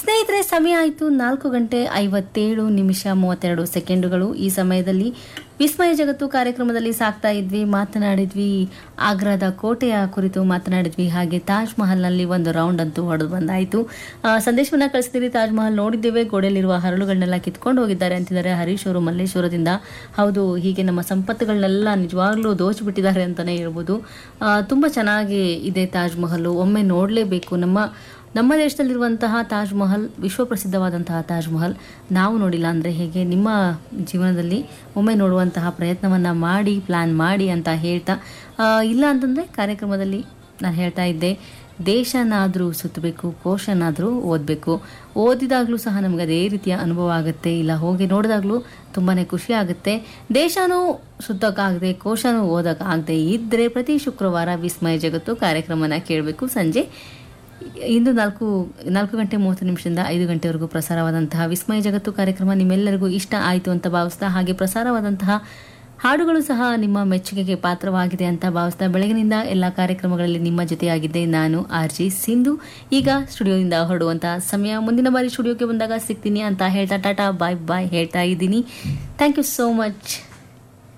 ಸ್ನೇಹಿತರೆ ಸಮಯ ಆಯಿತು ನಾಲ್ಕು ಗಂಟೆ ಐವತ್ತೇಳು ನಿಮಿಷ ಮೂವತ್ತೆರಡು ಸೆಕೆಂಡುಗಳು ಈ ಸಮಯದಲ್ಲಿ ವಿಸ್ಮಯ ಜಗತ್ತು ಕಾರ್ಯಕ್ರಮದಲ್ಲಿ ಸಾಕ್ತಾ ಇದ್ವಿ ಮಾತನಾಡಿದ್ವಿ ಆಗ್ರಾದ ಕೋಟೆಯ ಕುರಿತು ಮಾತನಾಡಿದ್ವಿ ಹಾಗೆ ತಾಜ್ ಮಹಲ್ನಲ್ಲಿ ಒಂದು ರೌಂಡ್ ಅಂತೂ ಹೊಡೆದು ಬಂದಾಯಿತು ಸಂದೇಶವನ್ನ ಕಳಿಸ್ತೀರಿ ತಾಜ್ ಮಹಲ್ ನೋಡಿದ್ದೇವೆ ಗೋಡೆಯಲ್ಲಿರುವ ಹರಳುಗಳನ್ನೆಲ್ಲ ಕಿತ್ಕೊಂಡು ಹೋಗಿದ್ದಾರೆ ಅಂತಿದ್ದಾರೆ ಹರೀಶ್ ಅವರು ಮಲ್ಲೇಶ್ವರದಿಂದ ಹೌದು ಹೀಗೆ ನಮ್ಮ ಸಂಪತ್ತುಗಳನ್ನೆಲ್ಲ ನಿಜವಾಗ್ಲೂ ದೋಚಿಬಿಟ್ಟಿದ್ದಾರೆ ಅಂತಲೇ ಹೇಳ್ಬೋದು ಆ, ತುಂಬ ಚೆನ್ನಾಗಿ ಇದೆ ತಾಜ್ ಮಹಲ್ ಒಮ್ಮೆ ನೋಡಲೇಬೇಕು ನಮ್ಮ ನಮ್ಮ ದೇಶದಲ್ಲಿರುವಂತಹ ತಾಜ್ ಮಹಲ್ ವಿಶ್ವಪ್ರಸಿದ್ಧವಾದಂತಹ ತಾಜ್ ಮಹಲ್ ನಾವು ನೋಡಿಲ್ಲ ಅಂದರೆ ಹೇಗೆ ನಿಮ್ಮ ಜೀವನದಲ್ಲಿ ಒಮ್ಮೆ ನೋಡುವಂತಹ ಪ್ರಯತ್ನವನ್ನು ಮಾಡಿ ಪ್ಲ್ಯಾನ್ ಮಾಡಿ ಅಂತ ಹೇಳ್ತಾ ಆ, ಇಲ್ಲ ಅಂತಂದರೆ ಕಾರ್ಯಕ್ರಮದಲ್ಲಿ ನಾನು ಹೇಳ್ತಾ ಇದ್ದೆ ದೇಶನಾದರೂ ಸುತ್ತಬೇಕು ಕೋಶನಾದರೂ ಓದಬೇಕು ಓದಿದಾಗಲೂ ಸಹ ನಮಗೆ ಅದೇ ರೀತಿಯ ಅನುಭವ ಆಗುತ್ತೆ ಇಲ್ಲ ಹೋಗಿ ನೋಡಿದಾಗಲೂ ತುಂಬಾ ಖುಷಿ ಆಗುತ್ತೆ ದೇಶನೂ ಸುತ್ತಕ್ಕಾಗದೆ ಕೋಶನೂ ಓದೋಕ್ಕಾಗದೆ ಇದ್ದರೆ ಪ್ರತಿ ಶುಕ್ರವಾರ ವಿಸ್ಮಯ ಜಗತ್ತು ಕಾರ್ಯಕ್ರಮನ ಕೇಳಬೇಕು ಸಂಜೆ ಇಂದು ನಾಲ್ಕು ನಾಲ್ಕು ಗಂಟೆ ಮೂವತ್ತು ನಿಮಿಷದಿಂದ ಐದು ಗಂಟೆವರೆಗೂ ಪ್ರಸಾರವಾದಂತಹ ವಿಸ್ಮಯ ಜಗತ್ತು ಕಾರ್ಯಕ್ರಮ ನಿಮ್ಮೆಲ್ಲರಿಗೂ ಇಷ್ಟ ಆಯಿತು ಅಂತ ಭಾವಿಸ್ತಾ ಹಾಗೆ ಪ್ರಸಾರವಾದಂತಹ ಹಾಡುಗಳು ಸಹ ನಿಮ್ಮ ಮೆಚ್ಚುಗೆಗೆ ಪಾತ್ರವಾಗಿದೆ ಅಂತ ಭಾವಿಸ್ತಾ ಬೆಳಗಿನಿಂದ ಎಲ್ಲ ಕಾರ್ಯಕ್ರಮಗಳಲ್ಲಿ ನಿಮ್ಮ ಜೊತೆಯಾಗಿದ್ದೆ ನಾನು ಆರ್ ಜಿ ಸಿಂಧು ಈಗ ಸ್ಟುಡಿಯೋದಿಂದ ಹೊರಡುವಂತಹ ಸಮಯ ಮುಂದಿನ ಬಾರಿ ಸ್ಟುಡಿಯೋಗೆ ಬಂದಾಗ ಸಿಗ್ತೀನಿ ಅಂತ ಹೇಳ್ತಾ ಟಾಟಾ ಬಾಯ್ ಬಾಯ್ ಹೇಳ್ತಾ ಇದ್ದೀನಿ ಥ್ಯಾಂಕ್ ಯು ಸೋ ಮಚ್